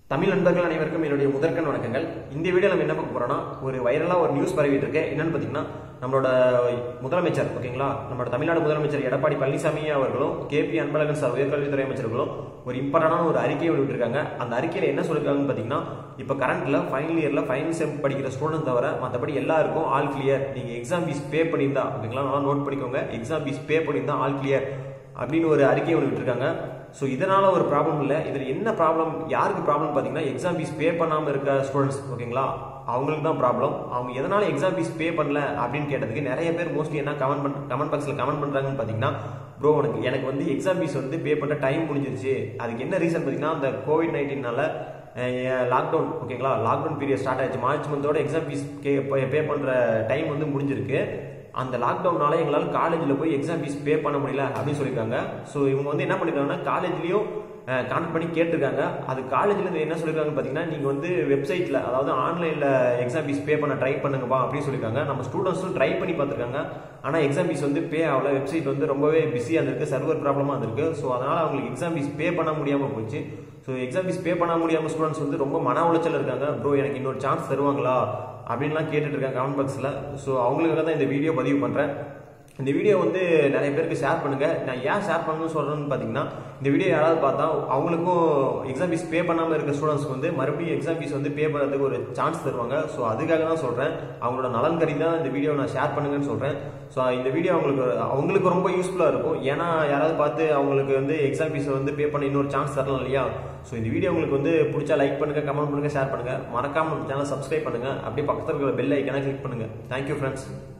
தமிழ் நண்பர்கள் அனைவருக்கும் என்னுடைய முதற்கண் வணக்கங்கள் இந்த வீடியோ நம்ம என்ன பார்க்க போறோம்னா ஒரு வைரலா ஒரு நியூஸ் பரவிட்டு இருக்கு என்னன்னு பாத்தீங்கன்னா நம்மளோட முதலமைச்சர் ஓகேங்களா நம்மளோட தமிழ்நாடு முதலமைச்சர் எடப்பாடி பழனிசாமி அவர்களும் கே பி அன்பழகன் சார் உயர்கல்வித்துறை அமைச்சர்களும் ஒரு இம்பார்ட்டன்டான ஒரு அறிக்கையை விட்டுருக்காங்க அந்த அறிக்கையில என்ன சொல்லிருக்காங்கன்னு பாத்தீங்கன்னா இப்போ கரண்ட்ல ஃபைனல் இயர்ல ஃபைனல் செம் படிக்கிற ஸ்டூடெண்ட் தவிர மற்றபடி எல்லாருக்கும் ஆல் கிளியர் நீங்க எக்ஸாம் ஃபீஸ் பே பண்ணியிருந்தா ஓகேங்களா நல்லா நோட் பண்ணிக்கோங்க எக்ஸாம் ஃபீஸ் பே பண்ணியிருந்தா ஆல் கிளியர் அப்படின்னு ஒரு அறிக்கையை ஒன்று விட்டுருக்காங்க ஸோ இதனால ஒரு ப்ராப்ளம் இல்லை இதில் என்ன ப்ராப்ளம் யாருக்கு ப்ராப்ளம் பார்த்தீங்கன்னா எக்ஸாம் ஃபீஸ் பே பண்ணாமல் இருக்க ஸ்டூடெண்ட்ஸ் ஓகேங்களா அவங்களுக்கு தான் ப்ராப்ளம் அவங்க எதனால எக்ஸாம் ஃபீஸ் பே பண்ணல அப்படின்னு கேட்டதுக்கு நிறைய பேர் மோஸ்ட்லி என்ன கமெண்ட் பண்ண கமெண்ட் பாக்ஸில் கமெண்ட் பண்ணுறாங்கன்னு பார்த்தீங்கன்னா ப்ரோ உனக்கு எனக்கு வந்து எக்ஸாம் ஃபீஸ் வந்து பே பண்ணுற டைம் முடிஞ்சிருச்சு அதுக்கு என்ன ரீசன் பார்த்தீங்கன்னா அந்த கோவிட் நைன்டீனால லாக்டவுன் ஓகேங்களா லாக்டவுன் பீரியட் ஸ்டார்ட் ஆயிடுச்சு மார்ச் மந்தோட எக்ஸாம் ஃபீஸ் பே பண்ணுற டைம் வந்து முடிஞ்சிருக்கு அந்த லாக்டவுனால எங்களால் காலேஜில் போய் எக்ஸாம் ஃபீஸ் பே பண்ண முடியல அப்படின்னு சொல்லியிருக்காங்க ஸோ இவங்க வந்து என்ன பண்ணிருக்காங்கன்னா காலேஜ்லேயும் கான்டாக்ட் பண்ணி கேட்டிருக்காங்க அது காலேஜில் என்ன சொல்லியிருக்காங்கன்னு பார்த்தீங்கன்னா நீங்கள் வந்து வெப்சைட்டில் அதாவது ஆன்லைனில் எக்ஸாம் ஃபீஸ் பே பண்ண ட்ரை பண்ணுங்கப்பா அப்படின்னு சொல்லியிருக்காங்க நம்ம ஸ்டூடெண்ட்ஸும் ட்ரை பண்ணி பார்த்துருக்காங்க ஆனால் எக்ஸாம் ஃபீஸ் வந்து பே ஆகல வெப்சைட் வந்து ரொம்பவே பிஸியாக இருந்திருக்கு சர்வர் ப்ராப்ளமாக இருந்திருக்கு ஸோ அதனால் அவங்களுக்கு எக்ஸாம் ஃபீஸ் பே பண்ண முடியாமல் போச்சு ஸோ எக்ஸாம் ஃபீஸ் பே பண்ண முடியாமல் ஸ்டூடெண்ட்ஸ் வந்து ரொம்ப மன உளைச்சல் இருக்காங்க ப்ரோ எனக்கு இன்னொரு சான்ஸ் தருவாங்களா அப்படின்லாம் கேட்டுட்டு இருக்காங்க கமெண்ட் பாக்ஸில் ஸோ அவங்களுக்காக தான் இந்த வீடியோ பதிவு பண்ணுறேன் இந்த வீடியோ வந்து நிறைய பேருக்கு ஷேர் பண்ணுங்க நான் ஏன் ஷேர் பண்ணணும்னு சொல்றேன்னு பார்த்தீங்கன்னா இந்த வீடியோ யாராவது பார்த்தா அவங்களுக்கும் எக்ஸாம் ஃபீஸ் பே பண்ணாமல் இருக்க ஸ்டூடெண்ட்ஸ்க்கு வந்து மறுபடியும் எக்ஸாம் ஃபீஸ் வந்து பே பண்ணுறதுக்கு ஒரு சான்ஸ் தருவாங்க ஸோ அதுக்காக தான் சொல்கிறேன் அவங்களோட நலன் கருதி தான் இந்த வீடியோ நான் ஷேர் பண்ணுங்கன்னு சொல்கிறேன் ஸோ இந்த வீடியோ அவங்களுக்கு அவங்களுக்கு ரொம்ப யூஸ்ஃபுல்லாக இருக்கும் ஏன்னா யாராவது பார்த்து அவங்களுக்கு வந்து எக்ஸாம் ஃபீஸை வந்து பே பண்ண இன்னொரு சான்ஸ் தரலாம் இல்லையா ஸோ இந்த வீடியோ உங்களுக்கு வந்து பிடிச்சா லைக் பண்ணுங்க கமெண்ட் பண்ணுங்க ஷேர் பண்ணுங்க மறக்காம நம்ம சேனல் சப்ஸ்கிரைப் பண்ணுங்க அப்படியே பக்கத்தில் இருக்கிற பெல் ஐக்கான கிளிக் பண்ணுங்க தேங்க்யூ ஃப்ரெண்ட்ஸ்